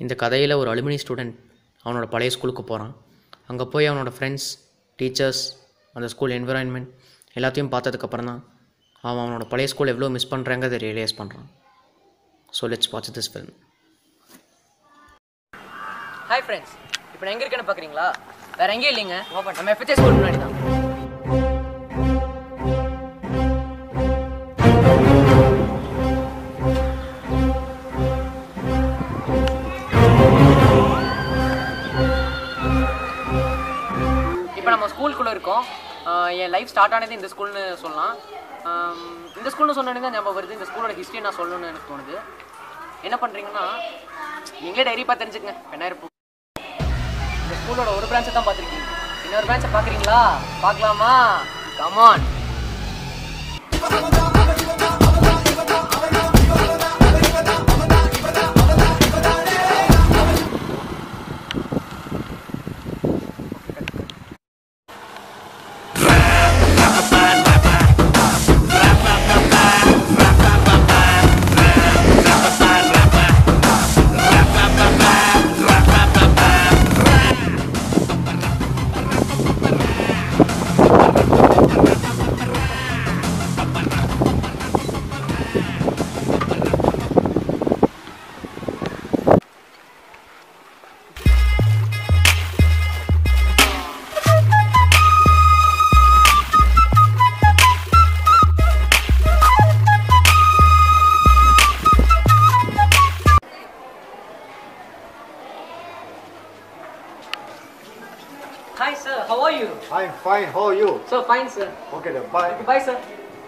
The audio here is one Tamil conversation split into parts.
இந்த கதையில் ஒரு அலுமினி ஸ்டூடெண்ட் அவனோட பழைய ஸ்கூலுக்கு போகிறான் அங்கே போய் அவனோட ஃப்ரெண்ட்ஸ் டீச்சர்ஸ் அந்த ஸ்கூல் என்விரான்மெண்ட் எல்லாத்தையும் பார்த்ததுக்கப்புறம் தான் அவன் அவனோட பழைய ஸ்கூல் எவ்வளோ மிஸ் பண்ணுறாங்கிறத ரியலைஸ் பண்ணுறான் so let's watch this film hi friends இப்போ நான் எங்கே இருக்கேன்னு பார்க்குறீங்களா வேற எங்கேயும் இல்லைங்க நம்ம எஃப்எச்ஏ ஸ்கூல் முன்னாடி தான் இப்போ நம்ம ஸ்கூலுக்குள்ளே இருக்கோம் ஆஹ் என் லைஃப் ஸ்டார்ட் ஆனது இந்த ஸ்கூல்னு சொல்லலாம் ஆம், இந்த ஸ்கூல்னு சொன்னோன்னே தான் ஞாபகம் வருது இந்த ஸ்கூலோட ஹிஸ்ட்ரி நான் சொல்லணும்னு எனக்கு தோணுது என்ன பண்ணுறீங்கன்னா நீங்களே டைரி பார்த்து தெரிஞ்சுக்கங்க பெண்ணாயிரம் இந்த ஸ்கூலோட ஒரு பிரான்ச்சை தான் பார்த்துருக்கீங்க இன்னொரு பிரான்ச்சை பார்க்குறீங்களா பார்க்கலாமா come on hi sir how are you I'm fine. How are you? Sir fine sir Okay then. Bye. Bye sir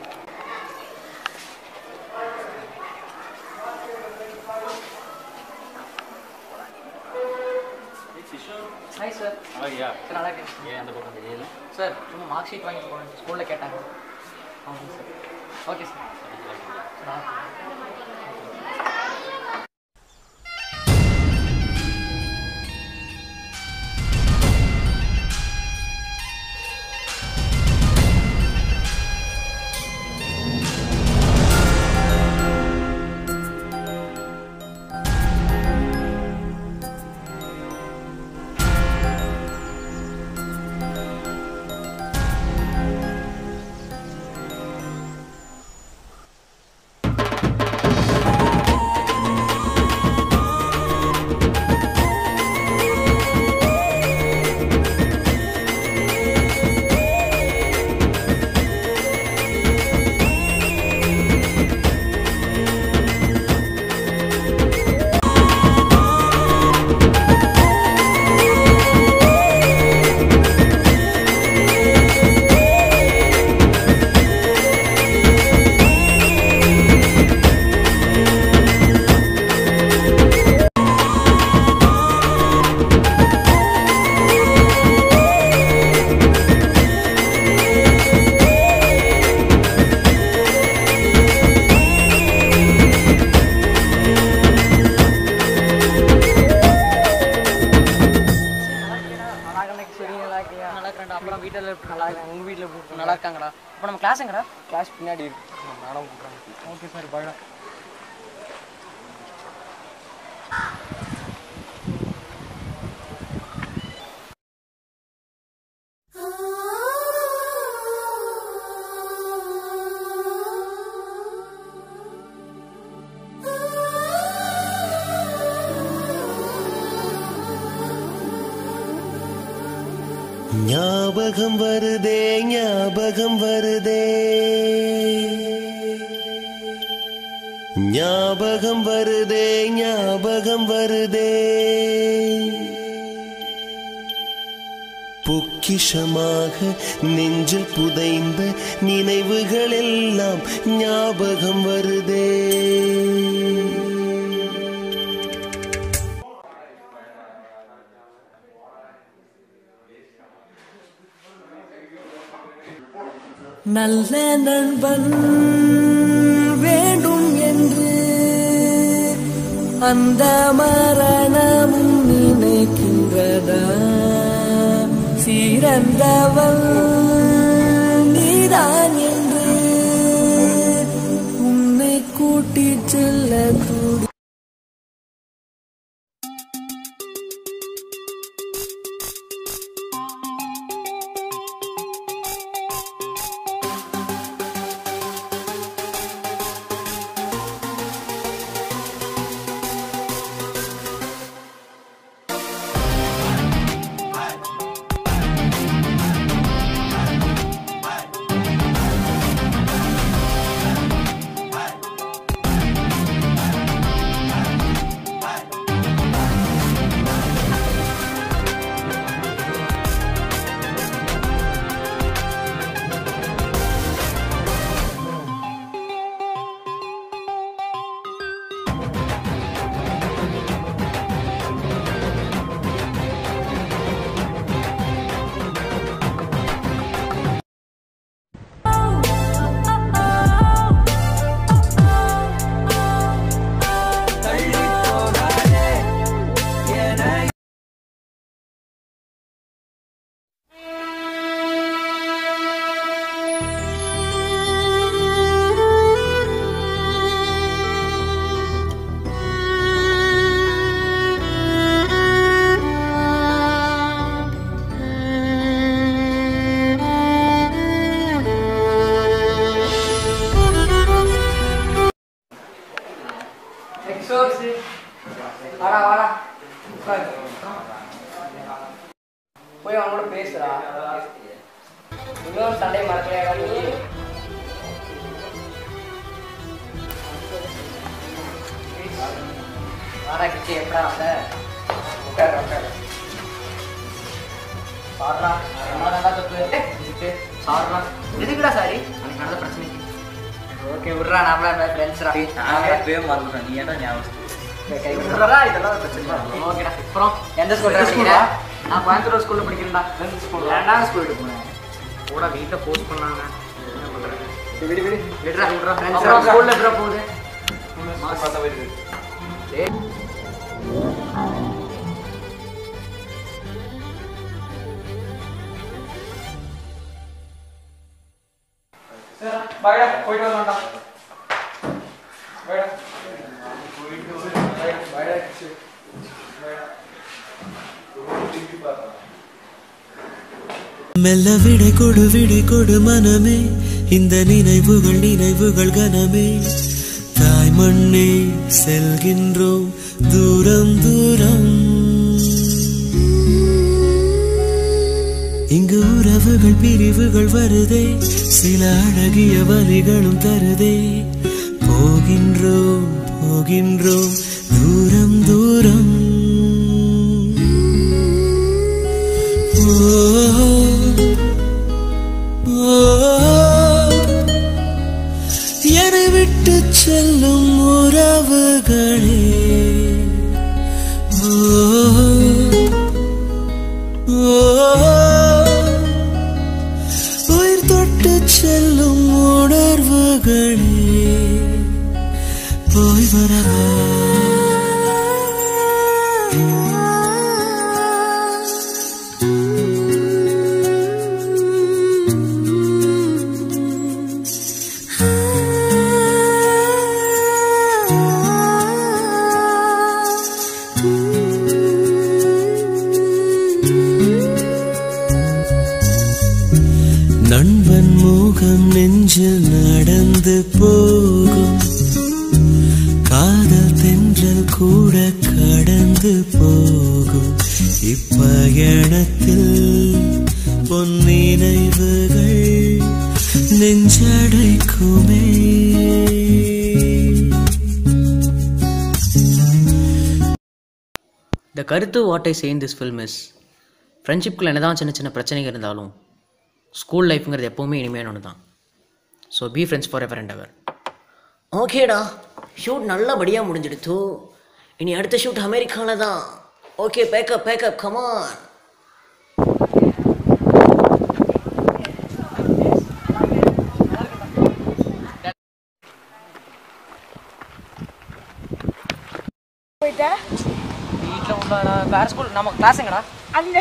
hi sir sir நல்லா இருக்கேன் ஏன் அந்த பக்கம் தெரியல சார் சும்மா மார்க் ஷீட் வாங்கி போகணும் ஸ்கூலில் கேட்டாங்க ஆமாங்க சார் ஓகே சார் நல்லா இருக்கேன். நல்லா இருக்கேன்டா அப்புறம் வீட்டில் நல்லா இருக்காங்க உங்கள் வீட்டில் நல்லா இருக்காங்கடா இப்போ நம்ம கிளாஸுங்கடா கிளாஸ் பின்னாடி இருக்கு மேடம் கூப்பிட்றாங்க ஓகே சார் பாய்டா ஞாபகம் வருதே ஞாபகம் வருதே ஞாபகம் வருதே ஞாபகம் வருதே பொக்கிஷமாக நெஞ்சில் புதைந்த நினைவுகள் எல்லாம் ஞாபகம் வருதே நல்ல நண்பன் வேண்டும் என்று அந்த மரணமும் நினைக்கின்றதா சிறந்தவன் நீதான் என்று உன்னை கூட்டிச் செல்ல துடி வாடா வாடா உட்காரு. போய் அவன் கூட பேசுறா இன்னொரு சண்டை மறக்கலையா நீ வாடா கிச்சி எப்படா வந்த உட்காரு உட்காரு சார்ரா என்னடா தப்பு கிட்டு சார்ரா எதுக்குடா சாரி அன்னைக்கு நடந்த பிரச்சனைக்கு ஓகே விட்றா நம்மள ஃப்ரெண்ட்ஸ்ரா விட்றா இதெல்லாம் பிரச்சனை ஓகேடா அப்புறம் எந்த ஸ்கூல்ல படிக்கிற நான் கோயம்புத்தூர் ஸ்கூல்ல படிக்கிறேன்டா ஸ்கூல் ரெண்டாவது ஸ்கூலுக்கு போனேன் கூட வீட்டில் போஸ்ட் பண்ணாங்க என்ன பண்றது விடு விடு விடுறா விடுறா ஃப்ரெண்ட்ஸ் ஸ்கூல்ல எப்படா போகுது சரி பாய்டா போயிட்டு வரலாம்டா பாய்டா பாய்டா மெல்ல விடை கொடு விடை கொடு மனமே இந்த நினைவுகள் நினைவுகள் கனமே தாய் மண்ணே செல்கின்றோம் தூரம் தூரம் இங்கு உறவுகள் பிரிவுகள் வருதே சில அழகிய வரிகளும் தருதே போகின்றோம் போகின்றோம் தூரம் தூரம் என்னை விட்டு செல்லும் உறவுகளே ஓ, ஓ, உயிர் தொட்டு செல்லும் உணர்வுகளே போய் வரவா நண்பன் முகம் நெஞ்சில் நடந்து போகும் காதல் தென்றல் கூட கடந்து போகும் இப்பயணத்தில் பொன் நினைவுகள் நெஞ்சடைக்குமே இந்த கருத்து what I say this film is ஃப்ரெண்ட்ஷிப்குள்ள என்னதான் சின்ன சின்ன பிரச்சனைகள் இருந்தாலும் ஸ்கூல் லைஃப்ங்கிறது எப்போவுமே இனிமையான ஒன்று தான் so be friends for ever and ever ஓகேடா ஷூட் நல்லபடியாக முடிஞ்சிடுத்து இனி அடுத்த ஷூட் அமெரிக்காவில் தான் ஓகே பேக்கப் பேக்கப் கமான் வீட்டில் உள்ள வேற ஸ்கூல் நம்ம கிளாஸுங்கடா அங்க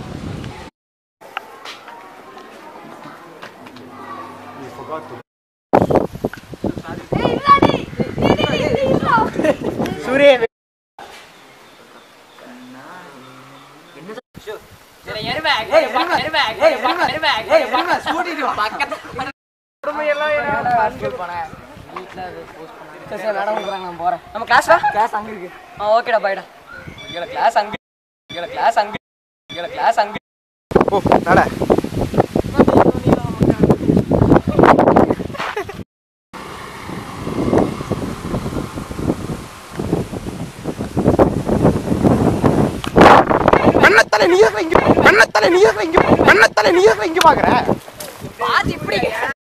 நம்ம கிளாஸ்டா கிளாஸ் அங்க இருக்கு ஆ ஓகேடா பாய்டா இங்கல கிளாஸ் அங்க இங்கல கிளாஸ் அங்க இங்கல கிளாஸ் அங்க ஓ நட அண்ணத்தலை நீ இங்க அண்ணத்தலை நீ இங்க அண்ணத்தலை நீ இங்க பாக்குற பாத்து இப்படி